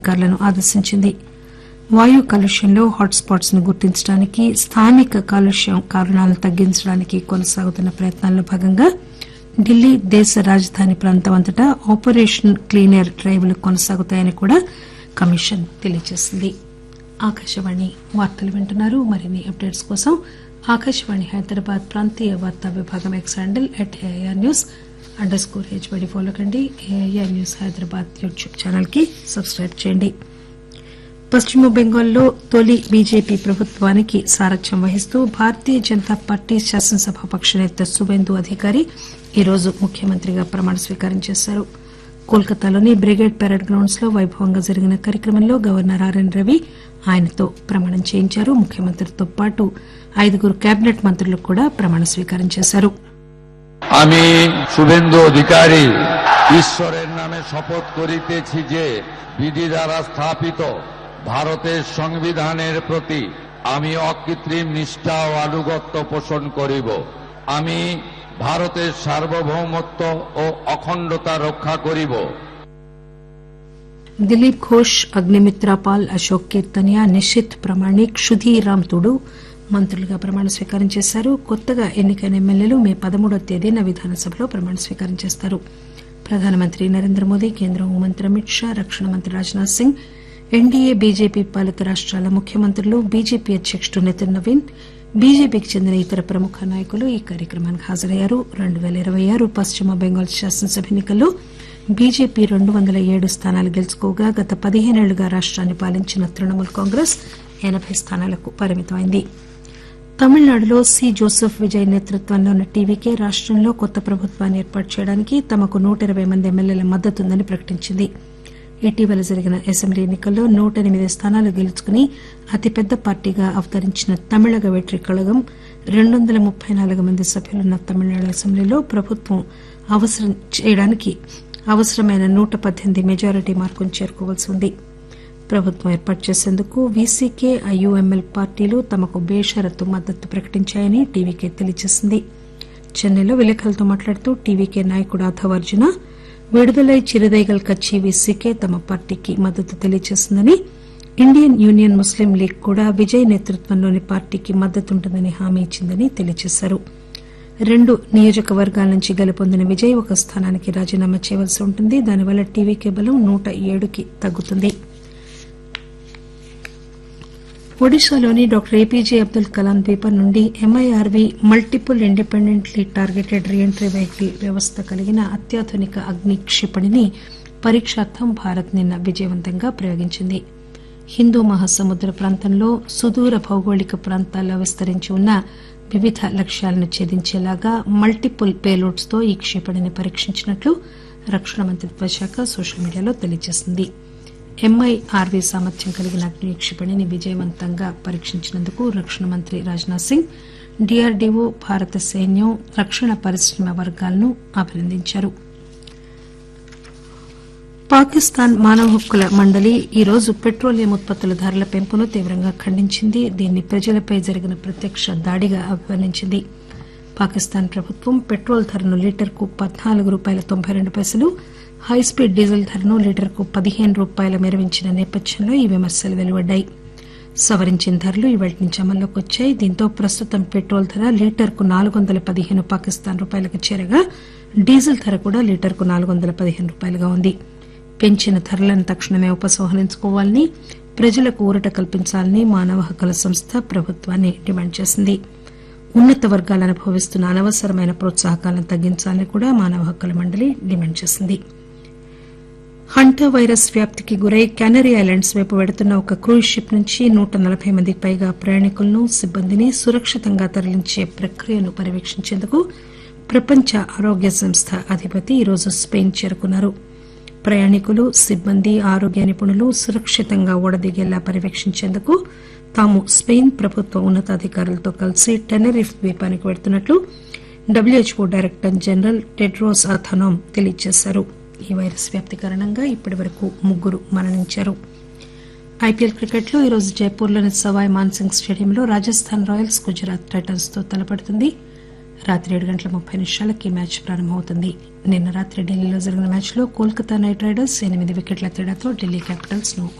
అధికారులను ఆదేశించింది వాయు కాలుష్యంలో హాట్ స్పాట్స్ ను గుర్తించడానికి స్థానిక కాలుష్యం కారణాలను తగ్గించడానికి కొనసాగుతున్న ప్రయత్నాల్లో భాగంగా ఢిల్లీ దేశ రాజధాని ప్రాంతం అంతటా ఆపరేషన్ క్లీన్ ఎయిర్ డ్రైవ్లు కొనసాగుతాయని కూడా కమిషన్ తెలియజేసింది ఆకాశవాణి వార్తలు వింటున్నారు మరిన్ని అప్డేట్స్ కోసం ఆకాశవాణి హైదరాబాద్ ప్రాంతీయ వార్తా విభాగం X handle at AIR news under score హెచ్బడి ఫాలో కండి AIR news Hyderabad YouTube channel కి సబ్స్క్రైబ్ చేయండి పశ్చిమ బెంగాల్లో తొలి బీజేపీ ప్రభుత్వానికి సారథ్యం వహిస్తూ భారతీయ జనతా పార్టీ శాసనసభాపక్ష నేత సువేందు అధికారి ఈరోజు ముఖ్యమంత్రిగా ప్రమాణ స్వీకారం చేశారు కోల్కతాలోని బ్రిగేడ్ పెరేడ్ గ్రౌండ్స్ లో వైభవంగా జరిగిన కార్యక్రమంలో గవర్నర్ ఆర్ఎన్ రవి ఆయనతో ప్రమాణం చేయించారు ముఖ్యమంత్రితో పాటు ఐదుగురు కేబినెట్ మంత్రులకు కూడా ప్రమాణ స్వీకారం చేశారు আমি শুভেন্দু অধিকারী ঈশ্বরের নামে শপথ করিতেছি যে বিধি দ্বারা স্থাপিত ভারতের সংবিধানের প্রতি আমি অকৃত্রিম নিষ্ঠা ও আনুগত্য পোষণ করিব আমি ভারতের সার্বভৌমত্ব ও অখণ্ডতা রক্ষা করিব దిలీప్ ఘోష్ అగ్నిమిత్రా పాల్ అశోక్ కీర్తనియా నిషిత్ ప్రమాణిక్ సుధీర్ రామ్ తుడు మంత్రులుగా ప్రమాణ స్వీకారం చేశారు కొత్తగా ఎన్నికైన ఎమ్మెల్యేలు మే పదమూడవ తేదీన విధానసభలో ప్రమాణ స్వీకారం చేస్తారు ప్రధానమంత్రి నరేంద్ర మోదీ కేంద్ర హోంమంత్రి అమిత్ షా రక్షణ మంత్రి రాజ్నాథ్ సింగ్ ఎన్డీఏ బీజేపీ పాలిత రాష్ట్రాల ముఖ్యమంత్రులు బీజేపీ అధ్యకుడు నితిన్ నవీన్ బీజేపీకి చెందిన ఇతర ప్రముఖ నాయకులు ఈ కార్యక్రమానికి హాజరయ్యారు రెండు పేల ఇరవై ఆరు పశ్చిమ బెంగాల్ శాసనసభ ఎన్నికల్లో బీజేపీ రెండు వందల ఏడు స్థానాలు గెలుచుకోగా గత పదిహేనేళ్లుగా రాష్ట్రాన్ని పాలించిన తృణమూల్ కాంగ్రెస్ ఎనబై స్థానాలకు పరిమితమైంది తమిళనాడులో సి జోసెఫ్ విజయ్ నేతృత్వంలో ఉన్న టీవీకే రాష్టంలో కొత్త ప్రభుత్వాన్ని ఏర్పాటు చేయడానికి తమకు నూట ఇరవై మంది ఎమ్మెల్యేల మద్దతుందని ప్రకటించింది ఇటీవల జరిగిన అసెంబ్లీ ఎన్నికల్లో నూట ఎనిమిది స్థానాలు గెలుచుకుని అతిపెద్ద పార్టీగా అవతరించిన తమిళగ వెట్రి కళగం రెండు వందల ముప్పై నాలుగు మంది సభ్యులున్న తమిళనాడు అసెంబ్లీలో ప్రభుత్వం అవసరం చేయడానికి అవసరమైన నూట పద్దెనిమిది మెజారిటీ మార్కును చేరుకోవాల్సి ఉంది ప్రభుత్వం ఏర్పాటు చేసేందుకు వీసీకే ఐయుఎంఎల్ పార్టీలు తమకు బేషరతు మద్దతు ప్రకటించాయని టీవీకే తెలియజేసింది చెన్నైలో విలేకరులతో మాట్లాడుతూ టీవీకే నాయకుడు ఆధవ్ అర్జున విడుదలై చిరుదైగల్ కచ్చి వీసీకే తమ పార్టీకి మద్దతు తెలియజేసిందని ఇండియన్ యూనియన్ ముస్లిం లీగ్ కూడా విజయ్ నేతృత్వంలోని పార్టీకి మద్దతుంటుందని హామీ ఇచ్చిందని తెలియజేశారు రెండు నియోజకవర్గాల నుంచి గెలుపొందిన విజయ్ ఒక స్థానానికి రాజీనామా చేయవలసి ఉంటుంది దానివల్ల టీవీకే బలం నూట ఏడుకి తగ్గుతుంది ఒడిశాలోని డాక్టర్ ఏపీజే అబ్దుల్ కలాం ద్వీపం నుండి MIRV multiple independently targeted reentry vehicle వ్యవస్థ కలిగిన అత్యాధునిక అగ్ని క్షిపణిని పరీక్షార్థం భారత్ నిన్న విజయవంతంగా ప్రయోగించింది హిందూ మహాసముద్ర ప్రాంతంలో సుదూర భౌగోళిక ప్రాంతాల్లో విస్తరించి ఉన్న వివిధ లక్ష్యాలను ఛేదించేలాగా మల్టిపుల్ పేలోడ్స్ తో ఈ క్షిపణిని పరీక్షించినట్లు రక్షణ మంత్రిత్వ శాఖ సోషల్ మీడియాలో తెలియజేసింది ఎంఐఆర్వీ సామర్థ్యం కలిగిన అగ్ని క్షిపణిని విజయవంతంగా పరీక్షించినందుకు రక్షణ మంత్రి రాజ్నాథ్ సింగ్ డీఆర్డీఓ భారత సైన్యం రక్షణ పరిశ్రమ వర్గాలను అభినందించారు పాకిస్తాన్ మానవ హక్కుల మండలి ఈరోజు పెట్రోలియం ఉత్పత్తుల ధరల పెంపును తీవ్రంగా ఖండించింది దీన్ని ప్రజలపై జరిగిన ప్రత్యక్ష దాడిగా అభివర్ణించింది పాకిస్తాన్ ప్రభుత్వం పెట్రోల్ ధరను లీటర్కు పద్నాలుగు రూపాయల తొంభై రెండు పైసలు హైస్పీడ్ డీజిల్ ధరను లీటర్కు పదిహేను రూపాయల మెరవించిన నేపథ్యంలో ఈ విమర్శలు వెలువడ్డాయి సవరించిన ధరలు ఇవాటి నుంచి అమల్లోకి వచ్చాయి దీంతో ప్రస్తుతం పెట్రోల్ ధర లీటర్కు నాలుగు వందల పదిహేను పాకిస్తాన్ రూపాయలకు చేరగా డీజిల్ ధర కూడా లీటర్కు నాలుగు వందల పదిహేను రూపాయలుగా ఉంది పెంచిన ధరలను తక్షణమే ఉపసంహరించుకోవాలని ప్రజలకు ఊరట కల్పించాలని మానవ హక్కుల సంస్థ ప్రభుత్వాన్ని డిమాండ్ చేసింది ఉన్నత వర్గాలు అనుభవిస్తున్న అనవసరమైన ప్రోత్సాహకాలను తగ్గించాలని కూడా మానవ హక్కుల మండలి డిమాండ్ చేసింది హంటా వైరస్ వ్యాప్తికి గురై కెనరీ ఐలాండ్స్ వైపు వెడుతున్న ఒక క్రూయిజ్ షిప్ నుంచి నూట నలభై మందికి పైగా ప్రయాణికులను సిబ్బందిని సురక్షితంగా తరలించే ప్రక్రియను పర్యవేక్షించేందుకు ప్రపంచ ఆరోగ్య సంస్థ అధిపతి ఈరోజు స్పెయిన్ చేరుకున్నారు ప్రయాణికులు సిబ్బంది ఆరోగ్య నిపుణులు సురక్షితంగా ఓడదిగేలా పర్యవేక్షించేందుకు తాము స్పెయిన్ ప్రభుత్వ ఉన్నతాధికారులతో కలిసి టెనరిఫ్ ద్వీపానికి వెడుతున్నట్లు WHO director general Tedros Adhanom తెలియజేశారు ఈ వైరస్ వ్యాప్తి కారణంగా ఇప్పటి వరకు ముగ్గురు మరణించారు ఐపీఎల్ క్రికెట్లో ఈరోజు జైపూర్లోని సవాయ్ మాన్సింగ్ స్టేడియంలో రాజస్థాన్ రాయల్స్ గుజరాత్ టైటన్స్ తో తలపడుతుంది రాత్రి ఏడు గంటల ముప్పై నిమిషాలకి ఈ మ్యాచ్ ప్రారంభమవుతుంది నిన్న రాత్రి ఢిల్లీలో జరిగిన మ్యాచ్లో కోల్కతా నైట్ రైడర్స్ ఎనిమిది వికెట్ల తేడాతో ఢిల్లీ క్యాపిటల్స్ ను